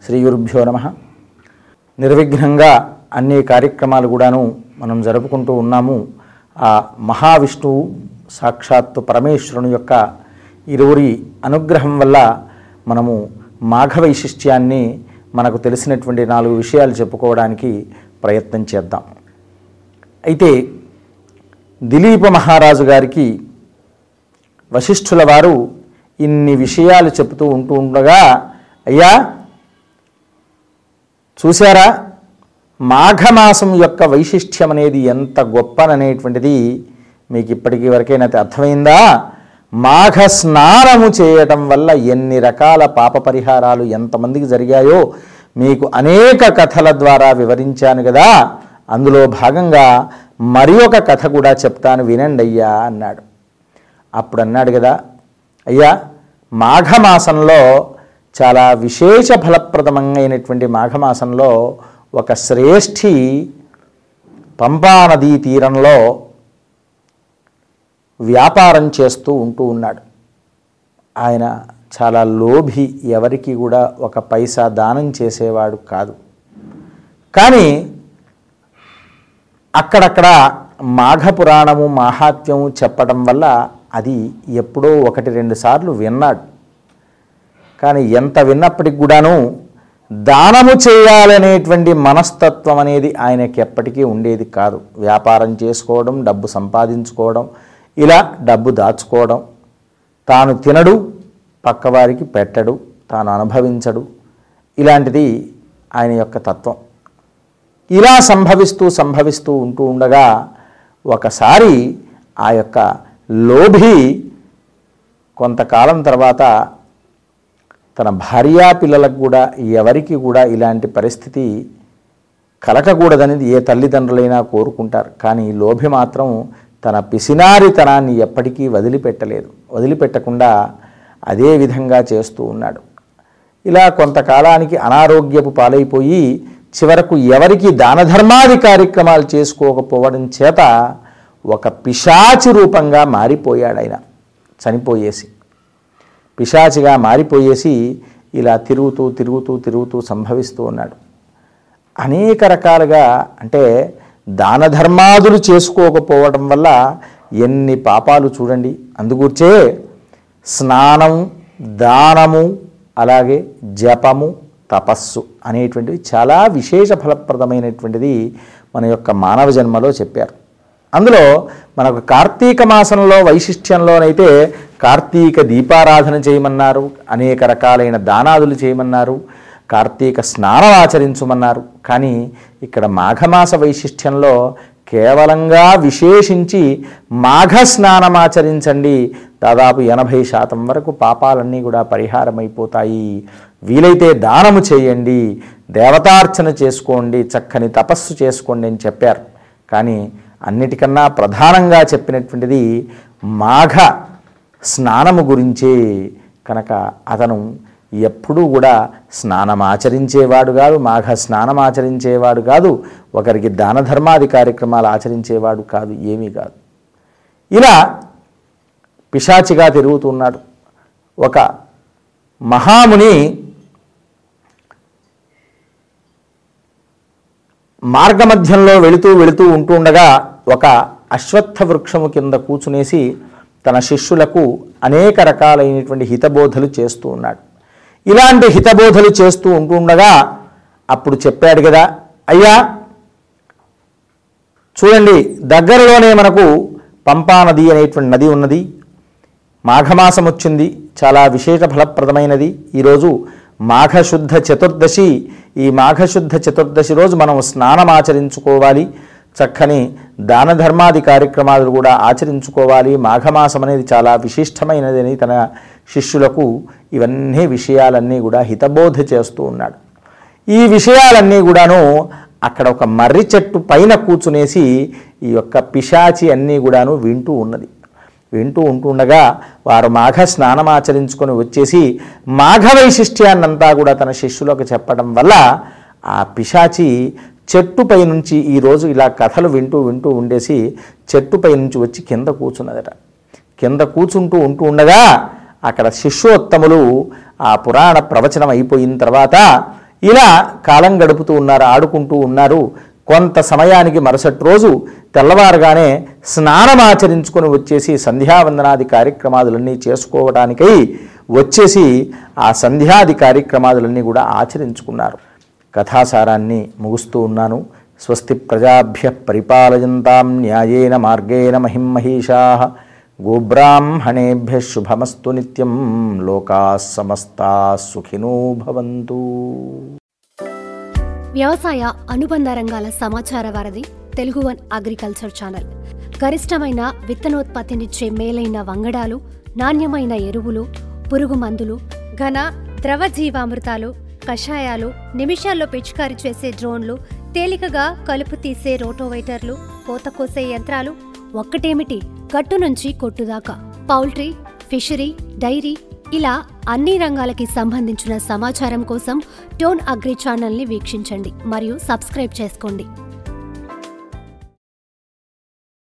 శ్రీ గురుభ్యో నమ నిర్విఘ్నంగా అన్ని కార్యక్రమాలు కూడాను మనం జరుపుకుంటూ ఉన్నాము ఆ మహావిష్ణువు సాక్షాత్తు పరమేశ్వరుని యొక్క ఇరువురి అనుగ్రహం వల్ల మనము మాఘ వైశిష్ట్యాన్ని మనకు తెలిసినటువంటి నాలుగు విషయాలు చెప్పుకోవడానికి ప్రయత్నం చేద్దాం అయితే దిలీప మహారాజు గారికి వశిష్ఠుల వారు ఇన్ని విషయాలు చెబుతూ ఉంటూ ఉండగా అయ్యా చూసారా మాఘమాసం యొక్క వైశిష్ట్యం అనేది ఎంత గొప్పననేటువంటిది మీకు ఇప్పటికీ వరకైనా అర్థమైందా మాఘ స్నానము చేయటం వల్ల ఎన్ని రకాల పాప పరిహారాలు ఎంతమందికి జరిగాయో మీకు అనేక కథల ద్వారా వివరించాను కదా అందులో భాగంగా మరి ఒక కథ కూడా చెప్తాను వినండి అయ్యా అన్నాడు అప్పుడు అన్నాడు కదా అయ్యా మాఘమాసంలో చాలా విశేష ఫలప్రదమైనటువంటి మాఘమాసంలో ఒక శ్రేష్ఠి పంపానదీ తీరంలో వ్యాపారం చేస్తూ ఉంటూ ఉన్నాడు ఆయన చాలా లోభి ఎవరికి కూడా ఒక పైసా దానం చేసేవాడు కాదు కానీ అక్కడక్కడ మాఘ పురాణము మాహాత్మ్యము చెప్పడం వల్ల అది ఎప్పుడో ఒకటి రెండు సార్లు విన్నాడు కానీ ఎంత విన్నప్పటికి కూడాను దానము చేయాలనేటువంటి మనస్తత్వం అనేది ఆయనకి ఎప్పటికీ ఉండేది కాదు వ్యాపారం చేసుకోవడం డబ్బు సంపాదించుకోవడం ఇలా డబ్బు దాచుకోవడం తాను తినడు పక్కవారికి పెట్టడు తాను అనుభవించడు ఇలాంటిది ఆయన యొక్క తత్వం ఇలా సంభవిస్తూ సంభవిస్తూ ఉంటూ ఉండగా ఒకసారి ఆ యొక్క లోభి కొంతకాలం తర్వాత తన భార్యా పిల్లలకు కూడా ఎవరికి కూడా ఇలాంటి పరిస్థితి కలగకూడదని ఏ తల్లిదండ్రులైనా కోరుకుంటారు కానీ ఈ లోభి మాత్రం తన పిసినారితనాన్ని ఎప్పటికీ వదిలిపెట్టలేదు వదిలిపెట్టకుండా అదే విధంగా చేస్తూ ఉన్నాడు ఇలా కొంతకాలానికి అనారోగ్యపు పాలైపోయి చివరకు ఎవరికి దానధర్మాది కార్యక్రమాలు చేసుకోకపోవడం చేత ఒక పిశాచి రూపంగా మారిపోయాడు ఆయన చనిపోయేసి పిశాచిగా మారిపోయేసి ఇలా తిరుగుతూ తిరుగుతూ తిరుగుతూ సంభవిస్తూ ఉన్నాడు అనేక రకాలుగా అంటే దాన ధర్మాదులు చేసుకోకపోవడం వల్ల ఎన్ని పాపాలు చూడండి అందుకూర్చే స్నానం దానము అలాగే జపము తపస్సు అనేటువంటివి చాలా విశేష ఫలప్రదమైనటువంటిది మన యొక్క మానవ జన్మలో చెప్పారు అందులో మనకు కార్తీక మాసంలో వైశిష్ట్యంలోనైతే కార్తీక దీపారాధన చేయమన్నారు అనేక రకాలైన దానాదులు చేయమన్నారు కార్తీక స్నానం ఆచరించమన్నారు కానీ ఇక్కడ మాఘమాస వైశిష్ట్యంలో కేవలంగా విశేషించి మాఘ స్నానం ఆచరించండి దాదాపు ఎనభై శాతం వరకు పాపాలన్నీ కూడా పరిహారమైపోతాయి వీలైతే దానము చేయండి దేవతార్చన చేసుకోండి చక్కని తపస్సు చేసుకోండి అని చెప్పారు కానీ అన్నిటికన్నా ప్రధానంగా చెప్పినటువంటిది మాఘ స్నానము గురించే కనుక అతను ఎప్పుడూ కూడా స్నానం ఆచరించేవాడు కాదు మాఘ స్నానం ఆచరించేవాడు కాదు ఒకరికి దాన ధర్మాది కార్యక్రమాలు ఆచరించేవాడు కాదు ఏమీ కాదు ఇలా పిశాచిగా తిరుగుతున్నాడు ఒక మహాముని మార్గమధ్యంలో వెళుతూ వెళుతూ ఉంటుండగా ఒక అశ్వత్థ వృక్షము కింద కూర్చునేసి తన శిష్యులకు అనేక రకాలైనటువంటి హితబోధలు చేస్తూ ఉన్నాడు ఇలాంటి హితబోధలు చేస్తూ ఉంటుండగా అప్పుడు చెప్పాడు కదా అయ్యా చూడండి దగ్గరలోనే మనకు పంపా నది అనేటువంటి నది ఉన్నది మాఘమాసం వచ్చింది చాలా విశేష ఫలప్రదమైనది ఈరోజు మాఘశుద్ధ చతుర్దశి ఈ మాఘశుద్ధ చతుర్దశి రోజు మనం స్నానం ఆచరించుకోవాలి చక్కని దాన ధర్మాది కార్యక్రమాలు కూడా ఆచరించుకోవాలి మాఘమాసం అనేది చాలా విశిష్టమైనది అని తన శిష్యులకు ఇవన్నీ విషయాలన్నీ కూడా హితబోధ చేస్తూ ఉన్నాడు ఈ విషయాలన్నీ కూడాను అక్కడ ఒక మర్రి చెట్టు పైన కూర్చునేసి ఈ యొక్క పిశాచి అన్నీ కూడాను వింటూ ఉన్నది వింటూ ఉంటుండగా వారు మాఘ స్నానం ఆచరించుకొని వచ్చేసి మాఘ వైశిష్ట్యాన్నంతా కూడా తన శిష్యులకు చెప్పడం వల్ల ఆ పిశాచి చెట్టుపై నుంచి ఈరోజు ఇలా కథలు వింటూ వింటూ ఉండేసి చెట్టుపై నుంచి వచ్చి కింద కూర్చున్నదట కింద కూర్చుంటూ ఉంటూ ఉండగా అక్కడ శిష్యోత్తములు ఆ పురాణ ప్రవచనం అయిపోయిన తర్వాత ఇలా కాలం గడుపుతూ ఉన్నారు ఆడుకుంటూ ఉన్నారు కొంత సమయానికి మరుసటి రోజు తెల్లవారుగానే స్నానమాచరించుకొని వచ్చేసి సంధ్యావందనాది కార్యక్రమాదులన్నీ చేసుకోవడానికై వచ్చేసి ఆ సంధ్యాది కార్యక్రమాదులన్నీ కూడా ఆచరించుకున్నారు కథాసారాన్ని ముగుస్తూ ఉన్నాను స్వస్తి ప్రజాభ్య పరిపాలయంతాం న్యాయేన మార్గేణ మహిమహీషా గోబ్రాహ్మణేభ్య శుభమస్తు నిత్యం లోకా సమస్తా సుఖినో భవంతు వ్యవసాయ అనుబంధ రంగాల సమాచార వారధి తెలుగు వన్ అగ్రికల్చర్ ఛానల్ గరిష్టమైన విత్తనోత్పత్తినిచ్చే మేలైన వంగడాలు నాణ్యమైన ఎరువులు పురుగు మందులు ఘన ద్రవ జీవామృతాలు కషాయాలు నిమిషాల్లో పిచికారీ చేసే డ్రోన్లు తేలికగా కలుపు తీసే రోటోవైటర్లు కోత కోసే యంత్రాలు ఒక్కటేమిటి గట్టు నుంచి కొట్టుదాకా పౌల్ట్రీ ఫిషరీ డైరీ ఇలా అన్ని రంగాలకి సంబంధించిన సమాచారం కోసం టోన్ అగ్రి ఛానల్ని వీక్షించండి మరియు సబ్స్క్రైబ్ చేసుకోండి